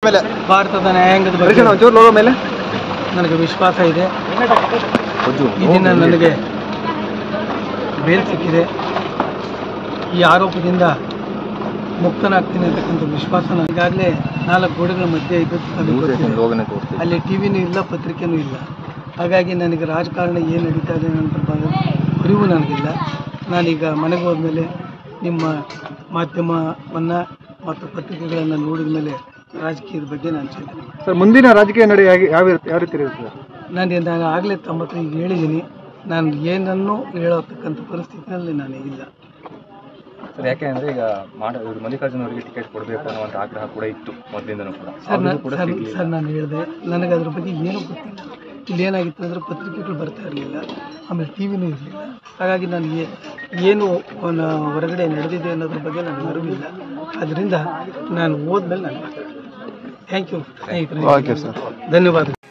ಮೇಲೆ ಭಾರತದ ನ್ಯಾಯಾಂಗದ ಬಗ್ಗೆ ಹರೀಶಣ್ಣ ಒಂಚೂರು ಲೋಗೋ ಮೇಲೆ ನನಗೆ ವಿಶ್ವಾಸ ಇದೆ ಈ ದಿನ ನನಗೆ ಬೇಲ್ ಸಿಕ್ಕಿದೆ ಈ ಆರೋಪದಿಂದ ಮುಕ್ತನಾಗ್ತೀನಿ ಅಂತಕ್ಕಂಥ ವಿಶ್ವಾಸ ನನಗಾಗಲೇ ನಾಲ್ಕು ಗೋಡೆಗಳ ಮಧ್ಯೆ ಇದ್ದದ್ದು ನನಗೆ ಗೊತ್ತಿದೆ. ಅಲ್ಲಿ ಟಿ ವಿನೂ ಇಲ್ಲ ಪತ್ರಿಕೆನೂ ಇಲ್ಲ ಹಾಗಾಗಿ ನನಗೆ ರಾಜಕಾರಣ ಏನು ನಡೀತಾ ಇದೆ ಅನ್ನೋದ್ರ ಬಗ್ಗೆ ಅರಿವು ನನಗಿಲ್ಲ ನಾನೀಗ ಮನೆಗೆ ಹೋದ್ಮೇಲೆ ನಿಮ್ಮ ಮಾಧ್ಯಮವನ್ನು ಮತ್ತು ಪತ್ರಿಕೆಗಳನ್ನು ನೋಡಿದ ಮೇಲೆ ರಾಜಕೀಯದ ಬಗ್ಗೆ ನಾನು ಚಿಂತನೆ ಸರ್ ಮುಂದಿನ ರಾಜಕೀಯ ನಡೆ ಯಾವ ಯಾವ ಯಾವ ರೀತಿ ಇರುತ್ತೆ ಸರ್ ನಾನು ನಾನು ಆಗಲೇ ತಮ್ಮ ಹತ್ರ ಈಗ ಹೇಳಿದ್ದೀನಿ ನಾನು ಏನನ್ನೂ ಹೇಳತಕ್ಕಂಥ ಪರಿಸ್ಥಿತಿಯಲ್ಲಿ ನಾನು ಇಲ್ಲ ಸರ್ ಯಾಕೆ ಅಂದ್ರೆ ಈಗ ಮಾಡ ಇವರು ಮಲ್ಲಿಕಾರ್ಜುನ ಅವರಿಗೆ ಟಿಕೆಟ್ ಕೊಡಬೇಕು ಅನ್ನುವಂಥ ಆಗ್ರಹ ಕೂಡ ಇತ್ತು ಮೊದಲಿಂದನೂ ಕೂಡ ಸರ್ ನಾನು ಸರ್ ಸರ್ ನಾನು ಹೇಳಿದೆ ನನಗೆ ಅದ್ರ ಬಗ್ಗೆ ಏನೂ ಗೊತ್ತಿಲ್ಲ ಇಲ್ಲಿ ಏನಾಗಿತ್ತು ಅಂದರೆ ಪತ್ರಿಕೆಗಳು ಬರ್ತಾ ಇರಲಿಲ್ಲ ಆಮೇಲೆ ಟಿ ವಿನೂ ಇರಲಿಲ್ಲ ಹಾಗಾಗಿ ನನಗೆ ಏನು ಅವನ ಹೊರಗಡೆ ನಡೆದಿದೆ ಅನ್ನೋದ್ರ ಬಗ್ಗೆ ನನಗೆ ಅರಿವಿಲ್ಲ ಆದ್ದರಿಂದ ನಾನು ಹೋದ್ಮೇಲೆ ನಾನು ಥ್ಯಾಂಕ್ ಯು ಸ್ನೇಹಿತರೆ ಓಕೆ ಸರ್ ಧನ್ಯವಾದ